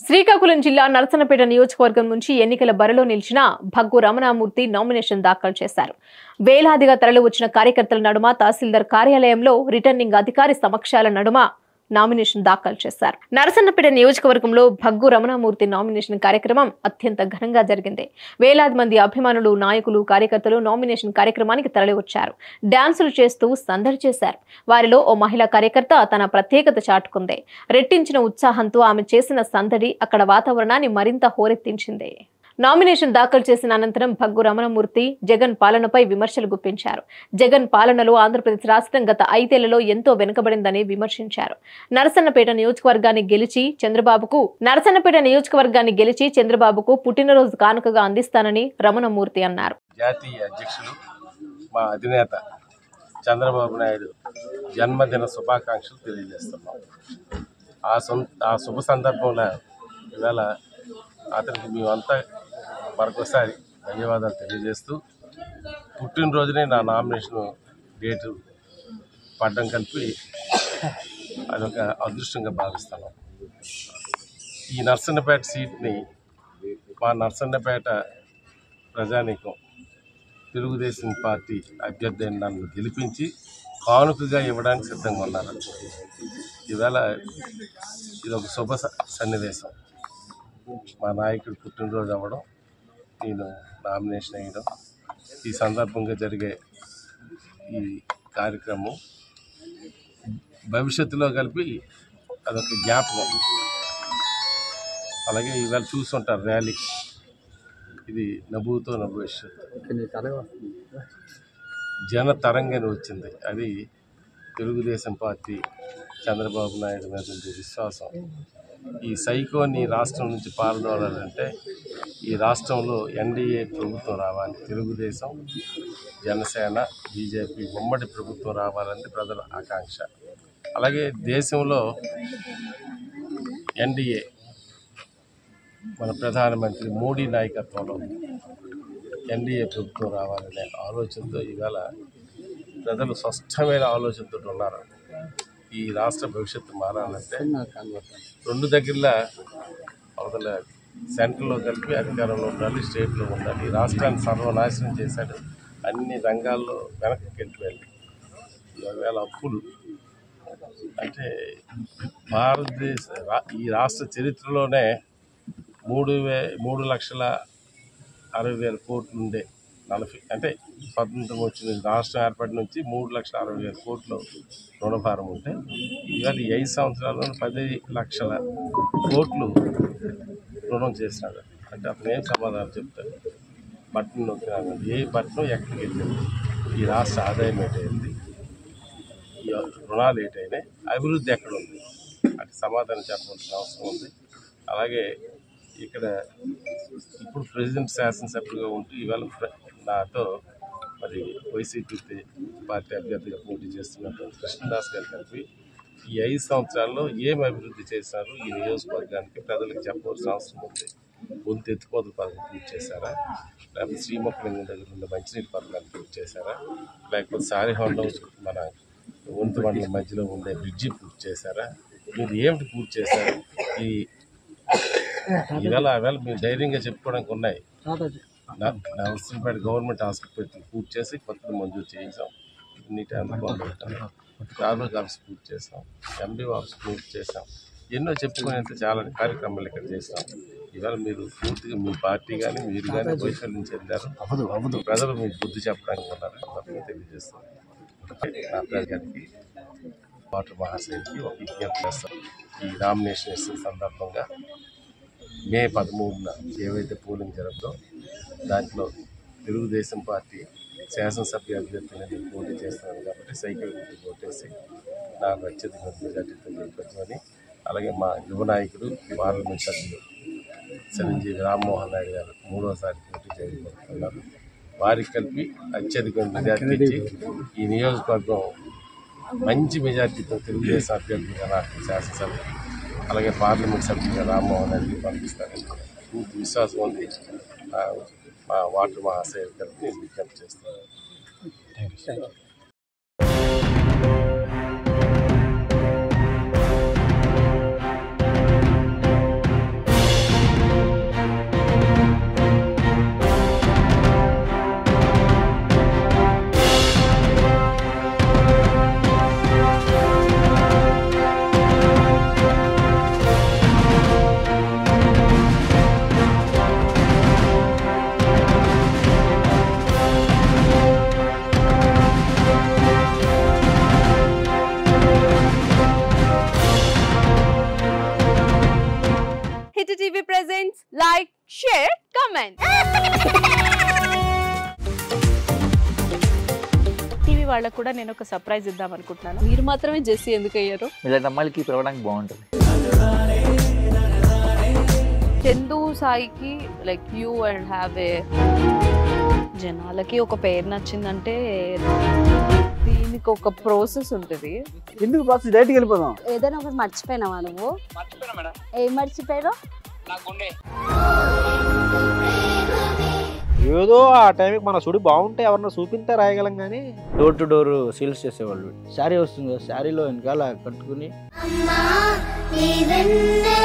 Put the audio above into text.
శ్రీకాకుళం జిల్లా నరసన్నపేట నియోజకవర్గం నుంచి ఎన్నికల బరిలో నిలిచిన భగ్గు రమణామూర్తి నామినేషన్ దాఖలు చేశారు వేలాదిగా తరలి వచ్చిన కార్యకర్తల నడుమ తహసీల్దార్ కార్యాలయంలో రిటర్నింగ్ అధికారి సమక్షాల నడుమ నామినేషన్ దాఖలు చేశారు నరసన్నపేట నియోజకవర్గంలో భగ్గు రమణామూర్తి నామినేషన్ కార్యక్రమం అత్యంత ఘనంగా జరిగింది వేలాది మంది అభిమానులు నాయకులు కార్యకర్తలు నామినేషన్ కార్యక్రమానికి తరలివచ్చారు డాన్సులు చేస్తూ సందడి చేశారు వారిలో ఓ మహిళా కార్యకర్త తన ప్రత్యేకత చాటుకుంది రెట్టించిన ఉత్సాహంతో ఆమె చేసిన సందడి అక్కడ వాతావరణాన్ని మరింత హోరెత్తించింది నామినేషన్ దాఖలు చేసిన అనంతరం భగ్గు రమణమూర్తి జగన్ పాలనపై విమర్శలు గుప్పించారు జగన్ పాలనలో ఆంధ్రప్రదేశ్ రాష్ట్రం గత ఐదేళ్లలో ఎంతో వెనుకబడిందని విమర్శించారు నరసన్నపేట నియోజకవర్గాన్ని గెలిచి చంద్రబాబుకు నరసన్నపేట నియోజకవర్గాన్ని గెలిచి చంద్రబాబుకు పుట్టినరోజు కానుకగా అందిస్తానని రమణమూర్తి అన్నారు జాతీయ అధ్యక్షులు మా అధినేత చంద్రబాబు నాయుడు జన్మదిన శుభాకాంక్షలు తెలియజేస్తున్నాం ఆ సొంత ఆ శుభ సందర్భంలో ఇవాళ అతనికి మేమంతా మరొకసారి ధన్యవాదాలు తెలియజేస్తూ పుట్టినరోజునే నా నామినేషన్ డేటు పడ్డం కలిపి అదొక అదృష్టంగా భావిస్తాను ఈ నర్సన్నపేట సీట్ని మా నర్సన్నపేట ప్రజానీకం తెలుగుదేశం పార్టీ అభ్యర్థి అయిన నన్ను గెలిపించి కానుకగా ఇవ్వడానికి సిద్ధంగా ఉన్నారు ఈవేళ ఇది ఒక శుభ స- సన్నివేశం మా నాయకుడు పుట్టినరోజు అవ్వడం నేను నామినేషన్ వేయడం ఈ సందర్భంగా జరిగే ఈ కార్యక్రమం భవిష్యత్తులో కలిపి అదొక జ్ఞాపకం అలాగే ఇవాళ చూస్తుంటారు ర్యాలీ ఇది నవ్వుతో నవ్వేశ్వర్ జన తరంగని వచ్చింది అది తెలుగుదేశం పార్టీ చంద్రబాబు నాయుడు మీద ఉండే విశ్వాసం ఈ సైకోని ఈ రాష్ట్రం నుంచి పాల్గొనాలంటే ఈ రాష్ట్రంలో ఎన్డీఏ ప్రభుత్వం రావాలి తెలుగుదేశం జనసేన బీజేపీ ఉమ్మడి ప్రభుత్వం రావాలని ప్రజల ఆకాంక్ష అలాగే దేశంలో ఎన్డీఏ మన ప్రధానమంత్రి మోడీ నాయకత్వంలో ఎన్డీఏ ప్రభుత్వం రావాలనే ఆలోచనతో ఈవేళ ప్రజలు స్పష్టమైన ఆలోచనతో ఉన్నారు ఈ రాష్ట్ర భవిష్యత్తు మారాలంటే రెండు దగ్గరలా అవతల సెంట్రల్లో కలిపి అధికారంలో ఉండాలి స్టేట్లో ఉండాలి ఈ రాష్ట్రాన్ని సర్వనాశనం చేశాడు అన్ని రంగాల్లో వెనక్కి వెళ్ళిపోయాడు ఈవేళ అప్పులు అంటే భారతదేశ రా- ఈ రాష్ట్ర చరిత్రలోనే మూడు వే మూడు లక్షల అరవై వేల కోట్లు ఉండే నలభై అంటే స్వతంత్రం వచ్చిన రాష్ట్రం ఏర్పడి నుంచి మూడు లక్షల అరవై వేల కోట్లు రుణభారం ఉంటే ఇవాళ ఈ ఐదు సంవత్సరాల్లో పది లక్షల కోట్లు రుణం చేసినాడు అంటే అతను ఏం సమాధానం చెప్తాడు బట్టన్ నొక్కినాడు ఏ బట్టను ఎక్కడికి వెళ్ళింది ఈ రాష్ట్ర ఆదాయం ఏంటైంది ఈ రుణాలు ఏంటైనాయి అభివృద్ధి ఎక్కడ ఉంది అంటే సమాధానం చెప్పవలసిన అవసరం ఉంది అలాగే ఇక్కడ ఇప్పుడు ప్రెసిడెంట్ శాసనసభ్యులుగా ఉంటూ ఈవేళ ప్ర- నాతో మరి వైసీపీ పార్టీ అభ్యర్థిగా పోటీ చేస్తున్నటువంటి కృష్ణదాస్ గారు కలిపి ఈ ఐదు సంవత్సరాల్లో ఏం అభివృద్ధి చేశారు ఈ నియోజకవర్గానికి ప్రజలకు చెప్పవలసిన అవసరం ఉంది గొంతు ఎత్తిపోతల పథకం పూర్తి చేశారా లేకపోతే శ్రీముఖలింగం దగ్గర ఉన్న మంచినీటి పథకాలు పూర్తి చేశారా లేకపోతే సారిహొండం మన ఒంటి మండలం మధ్యలో ఉండే బ్రిడ్జి పూర్తి చేశారా మీరు ఏమిటి పూర్తి చేశారు ఈ ఈవేళ ఆవేళ మీరు ధైర్యంగా చెప్పుకోవడానికి ఉన్నాయి నా- నర్సంపేట గవర్నమెంట్ హాస్పిటల్ పూర్తి చేసి కొత్తది మంజూరు చేయించాం నీటి అందుబాటులో పెట్టాం తాలూకా ఆఫీస్ పూర్తి చేసాం ఎండి ఆఫీస్ పూర్తి చేసాం ఎన్నో చెప్పుకునేంత చాలా కార్యక్రమాలు ఇక్కడ చేసాం ఇవాళ మీరు పూర్తిగా మీ పార్టీ కానీ మీరు కానీ వైఫల్యం చెందారు ప్రజలు మీకు బుద్ధి చెప్పడానికి ఉన్నారు తప్పని తెలియజేస్తాం నా ప్రజలకి వాటర్ మహాశయుడికి ఒక విజ్ఞప్తి చేస్తాం ఈ నామినేషన్ ఇస్తున్న సందర్భంగా మే పదమూడున ఏవైతే పోలింగ్ జరుగుతుందో దాంట్లో తెలుగుదేశం పార్టీ శాసనసభ్య అభ్యర్థిని నేను పోటీ చేస్తున్నాను కాబట్టి సైకిల్ గుర్తు ఓటేసి నాకు అత్యధిక మెజార్టీతో గెలిపించమని అలాగే మా యువ నాయకుడు పార్లమెంట్ సభ్యులు చిరంజీవి రామ్మోహన్ నాయుడు గారు మూడోసారి పోటీ చేయబోతున్నారు వారికి కలిపి అత్యధిక మెజార్టీ ఇచ్చి ఈ నియోజకవర్గం మంచి మెజార్టీతో తెలుగుదేశం అభ్యర్థిగా నాకు శాసనసభ అలాగే పార్లమెంట్ సభ్యులుగా రామ్మోహన్ రెడ్డి పంపిస్తారని పూర్తి విశ్వాసం ఉంది ఆ, మా వాటర్ మహాశయ కలిపి నేను విజ్ఞప్తి చేస్తాను hit TV presents like share comment TV వాళ్ళకు కూడా నేను ఒక సర్ప్రైజ్ ఇద్దాం అనుకుంటున్నాను మీరు మాత్రమే జెస్సీ ఎందుకు అయ్యారు ఇలాంటి అమ్మాయిలకి పిలవడానికి బాగుంటుంది చందు సాయికి like you and have a జనాలకి ఒక పేరు నచ్చిందంటే దీనికి ఒక ప్రాసెస్ ఉంటుంది ఎందుకు ప్రాసెస్ డైరెక్ట్కి వెళ్ళిపోదాం ఏదైనా ఒకటి మర్చిపోయినావా నువ్వు ఏం మర్చిపోయావు ఏదో ఆ టైంకి మన సుడి బాగుంటే ఎవరన్నా చూపిస్తే రాయగలం కానీ డోర్ టు డోర్ సేల్స్ చేసేవాళ్ళు శారీ వస్తుంది శారీలో వెనకాల కట్టుకుని అమ్మా నీ వెన్నెల